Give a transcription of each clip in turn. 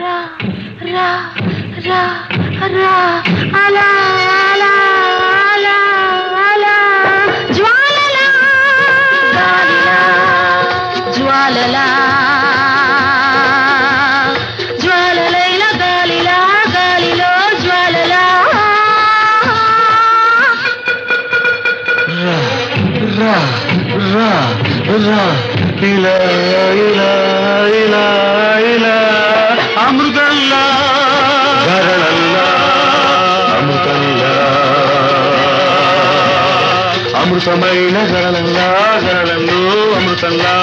రా రా రా రా అలా అలా అలా అలా జ్వాలలా గాలిలా జ్వాలలా జ్వాలలైన గాలిలా గాలిలో జ్వాలలా రా రా రా ఇలా ఇలా ఇలా ఇలా అమృతంలా గరళల్లా అమృతంలా అమృతమైన గరళంలా గరళంలో అమృతంలా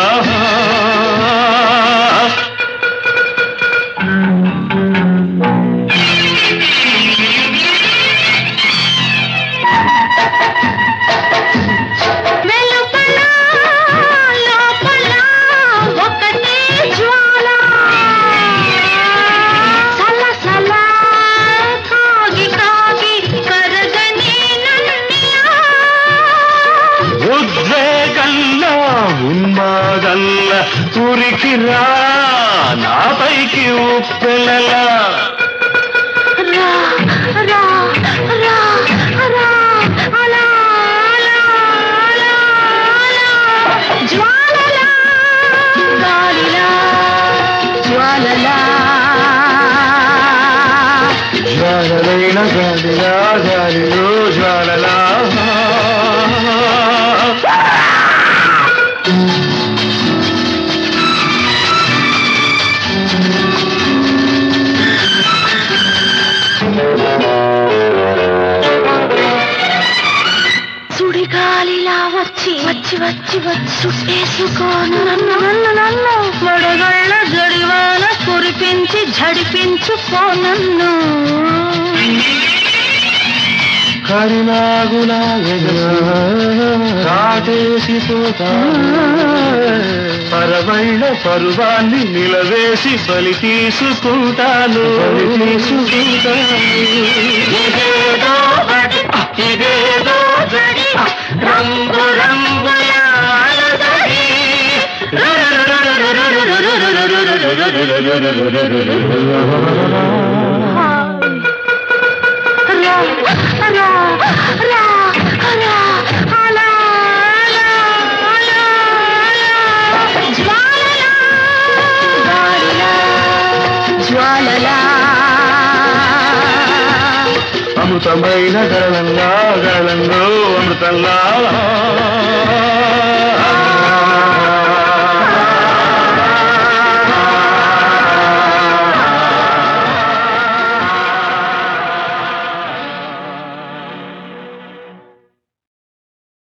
వెలుపల లోపల ఒకటే జ్వాల సలసల కాగి కాగి కరగని నన్నియా ఉద్వేగల్లా ఉన్మాదల్లా ఉరికి రా నాపైకి ఉప్పెలలా రా రా రా రా అలా అలా అలా అలా జ్వాలలా గాలిలా జ్వాలలా జ్వాలలైన గాలిలా గాలిలో జ్వాలలా సుడిగాలిలా వచ్చి వచ్చి వచ్చి వచ్చి చుట్టేసుకోను నన్ను నన్ను నన్ను వడగళ్ళ జడివాన కురిపించి జడిపించుకో నన్ను కరినాగులా కాటేసి పోతా పరవైన పరువాన్ని నిలవేసి బలి తీసుకుంటాను బలి తీసుకుంటాను ఇదేదో బడి, ఇదేదో జడి, రంగు రంగుల అలజడి. రా, రా, రా, రా, అలా, అలా, అలా, అలా. జ్వాలలా, గాలిలా, జ్వాలలా అమృతమైన గళంగా గళంలో అమృతంలా